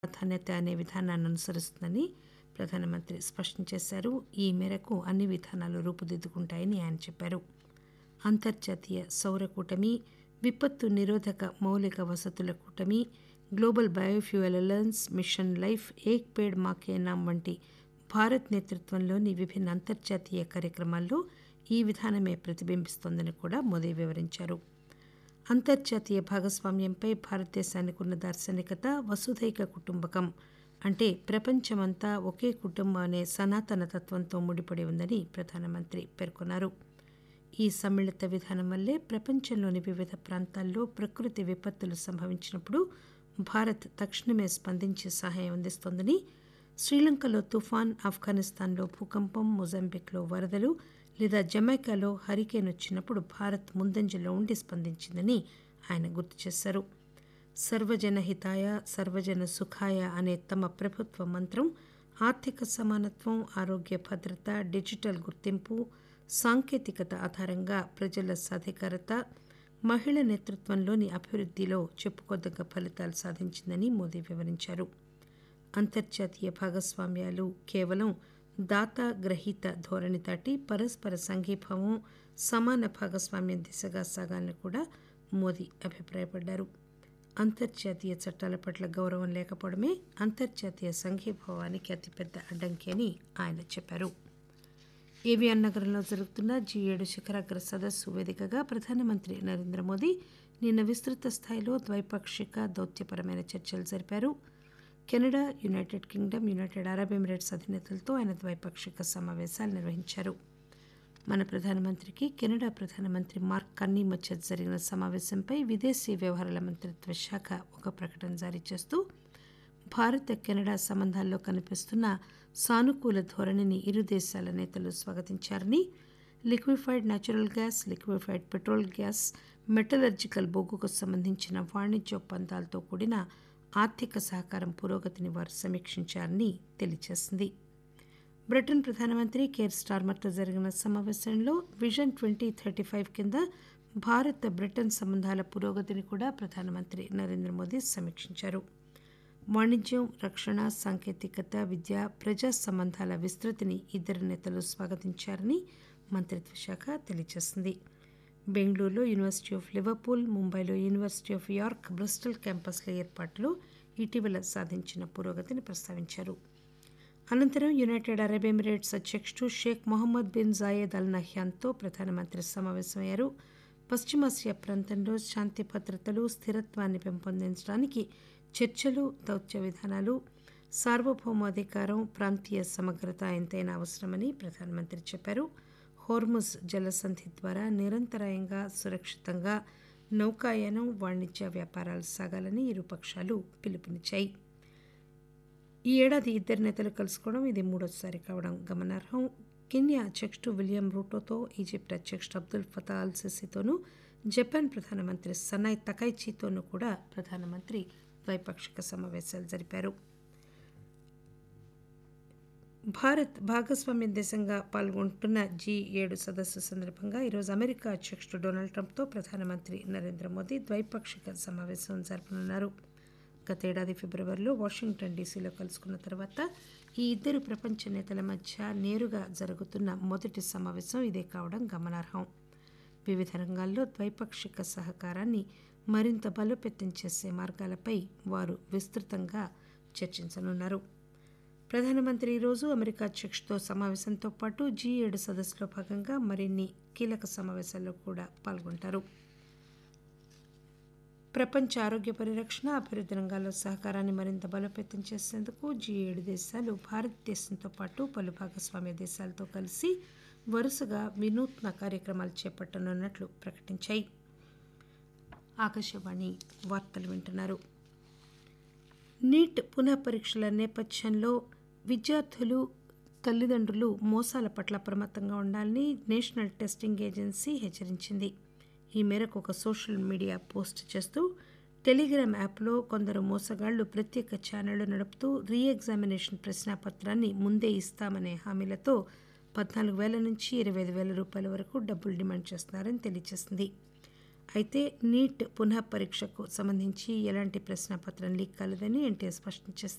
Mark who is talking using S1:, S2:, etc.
S1: ప్రాధాన్యత అనే విధానాన్ని అనుసరిస్తుందని ప్రధానమంత్రి స్పష్టం చేశారు ఈ మేరకు అన్ని విధానాలు రూపుదిద్దుకుంటాయని ఆయన చెప్పారు అంతర్జాతీయ సౌర కూటమి విపత్తు నిరోధక మౌలిక వసతుల కూటమి global biofuel alliance mission life Ek Ped Maa Ke Naam వంటి భారత్ నేతృత్వంలోని విభిన్న అంతర్జాతీయ కార్యక్రమాల్లో ఈ విధానమే ప్రతిబింబిస్తోందని కూడా మోదీ వివరించారు అంతర్జాతీయ భాగస్వామ్యంపై భారతదేశానికి ఉన్న దార్శనికత వసుధైక కుటుంబకం అంటే ప్రపంచమంతా ఒకే కుటుంబం అనే సనాతన తత్వంతో ముడిపడి ఉందని ప్రధానమంత్రి పేర్కొన్నారు ఈ సమ్మిళిత విధానం వల్లే ప్రపంచంలోని వివిధ ప్రాంతాల్లో ప్రకృతి విపత్తులు సంభవించినప్పుడు భారత్ తక్షణమే స్పందించి సహాయం అందిస్తోందని శ్రీలంకలో తుఫాన్ ఆఫ్ఘనిస్తాన్లో భూకంపం మొజాంబిక్లో వరదలు లేదా జమైకాలో హరికేన్ వచ్చినప్పుడు భారత్ ముందంజలో ఉండి స్పందించిందని ఆయన గుర్తు చేశారు సర్వజన హితాయ సర్వజన సుఖాయ అనే తమ ప్రభుత్వ మంత్రం ఆర్థిక సమానత్వం ఆరోగ్య భద్రత డిజిటల్ గుర్తింపు సాంకేతికత ఆధారంగా ప్రజల సాధికారత మహిళ నేతృత్వంలోని అభివృద్ధిలో చెప్పుకోదగ్గ ఫలితాలు సాధించిందని మోదీ వివరించారు అంతర్జాతీయ భాగస్వామ్యాలు కేవలం దాత గ్రహీత ధోరణి దాటి పరస్పర సంఘీభావం సమాన భాగస్వామ్యం దిశగా సాగాలని కూడా మోదీ అభిప్రాయపడ్డారు అంతర్జాతీయ చట్టాల పట్ల గౌరవం లేకపోవడమే అంతర్జాతీయ సంఘీభావానికి అతిపెద్ద అడ్డంకి అని ఆయన చెప్పారు ఏవియాన్ నగరంలో జరుగుతున్న జీ ఏడు శిఖరాగ్ర సదస్సు వేదికగా ప్రధానమంత్రి నరేంద్ర మోదీ నిన్న విస్తృత స్థాయిలో ద్వైపాక్షిక దౌత్యపరమైన చర్చలు జరిపారు Canada United Kingdom United Arab Emirates అధినేతలతో ఆయన ద్వైపాక్షిక సమావేశాలు నిర్వహించారు మన ప్రధానమంత్రికి కెనడా ప్రధానమంత్రి మార్క్ కన్నీ మధ్య జరిగిన సమావేశంపై విదేశీ వ్యవహారాల మంత్రిత్వ శాఖ ఒక ప్రకటన జారీ చేస్తూ భారత కెనడా సంబంధాల్లో కనిపిస్తున్న సానుకూల ధోరణిని ఇరు దేశాల నేతలు స్వాగతించారని liquefied natural gas liquefied petroleum gas metallurgical బొగ్గుకు సంబంధించిన వాణిజ్య ఒప్పందాలతో కూడిన ఆర్థిక సహకారం పురోగతిని వారు సమీక్షించారని తెలియజేసింది బ్రిటన్ ప్రధానమంత్రి కేర్ స్టార్మర్తో జరిగిన సమావేశంలో విజన్ ట్వంటీ థర్టీ ఫైవ్ కింద భారత్ బ్రిటన్ సంబంధాల పురోగతిని కూడా ప్రధానమంత్రి నరేంద్ర మోదీ సమీక్షించారు వాణిజ్యం రక్షణ సాంకేతికత విద్య ప్రజా సంబంధాల విస్తృతిని ఇద్దరు నేతలు స్వాగతించారని మంత్రిత్వ శాఖ తెలియజేసింది బెంగళూరులో యూనివర్సిటీ ఆఫ్ లివర్పూల్ ముంబైలో యూనివర్సిటీ ఆఫ్ యార్క్ బ్రిస్టల్ క్యాంపస్ల ఏర్పాటులో ఇటీవల సాధించిన పురోగతిని ప్రస్తావించారు అనంతరం యునైటెడ్ అరబ్ ఎమిరేట్స్ అధ్యక్షుడు Sheikh Mohammed bin Zayed Al నహ్యాన్తో ప్రధానమంత్రి సమావేశమయ్యారు పశ్చిమాసియా ప్రాంతంలో శాంతి భద్రతలు స్థిరత్వాన్ని పెంపొందించడానికి చర్చలు దౌత్య విధానాలు సార్వభౌమాధికారం ప్రాంతీయ సమగ్రత ఎంతైనా అవసరమని ప్రధానమంత్రి చెప్పారు హోర్ముజ్ జలసంధి ద్వారా నిరంతరాయంగా సురక్షితంగా నౌకాయానం వాణిజ్య వ్యాపారాలు సాగాలని ఇరు పక్షాలు పిలుపునిచ్చాయి ఈ ఏడాది ఇద్దరు నేతలు కలుసుకోవడం ఇది మూడోసారి కావడం గమనార్హం కెన్యా అధ్యక్షుడు విలియం రూటోతో ఈజిప్ట్ అధ్యక్షుడు అబ్దుల్ ఫతా అల్ సిసితోనూ జపాన్ ప్రధానమంత్రి సనాయ్ తకైచీతోనూ కూడా ప్రధానమంత్రి ద్వైపాక్షిక సమావేశాలు జరిపారు భారత్ భాగస్వామ్య దేశంగా పాల్గొంటున్న జీ ఏడు సదస్సు సందర్భంగా ఈరోజు అమెరికా అధ్యక్షుడు డొనాల్డ్ ట్రంప్తో ప్రధానమంత్రి నరేంద్ర మోదీ ద్వైపాక్షిక సమావేశం జరపనున్నారు గతేడాది ఫిబ్రవరిలో వాషింగ్టన్ డీసీలో కలుసుకున్న తర్వాత ఈ ఇద్దరు ప్రపంచ నేతల మధ్య నేరుగా జరుగుతున్న మొదటి సమావేశం ఇదే కావడం గమనార్హం వివిధ రంగాల్లో ద్వైపాక్షిక సహకారాన్ని మరింత బలోపేతం చేసే మార్గాలపై వారు విస్తృతంగా చర్చించనున్నారు ప్రధానమంత్రి ఈరోజు అమెరికా అధ్యక్షుడితో సమావేశంతో పాటు జీ ఏడు సదస్సులో భాగంగా మరిన్ని కీలక సమావేశాల్లో కూడా పాల్గొంటారు ప్రపంచ ఆరోగ్య పరిరక్షణ అభివృద్ధి రంగాల్లో సహకారాన్ని మరింత బలోపేతం చేసేందుకు జీ ఏడు దేశాలు భారతదేశంతో పాటు పలు భాగస్వామ్య దేశాలతో కలిసి వరుసగా వినూత్న కార్యక్రమాలు చేపట్టనున్నట్లు ప్రకటించాయి ఆకాశవాణి వార్తలు వింటున్నారు నీట్ పునః పరీక్షల నేపథ్యంలో విద్యార్థులు తల్లిదండ్రులు మోసాల పట్ల అప్రమత్తంగా ఉండాలని నేషనల్ టెస్టింగ్ ఏజెన్సీ హెచ్చరించింది ఈ మేరకు ఒక సోషల్ మీడియా పోస్ట్ చేస్తూ టెలిగ్రామ్ యాప్లో కొందరు మోసగాళ్లు ప్రత్యేక ఛానళ్లు నడుపుతూ రీ ఎగ్జామినేషన్ ప్రశ్నాపత్రాన్ని ముందే ఇస్తామనే హామీలతో పద్నాలుగు వేల నుంచి ఇరవై ఐదు వేల రూపాయల వరకు డబ్బులు డిమాండ్ చేస్తున్నారని తెలియజేసింది అయితే నీట్ పునః పరీక్షకు సంబంధించి ఎలాంటి ప్రశ్నాపత్రం లీక్ కాలేదని ఎన్టీఏ స్పష్టం చేసింది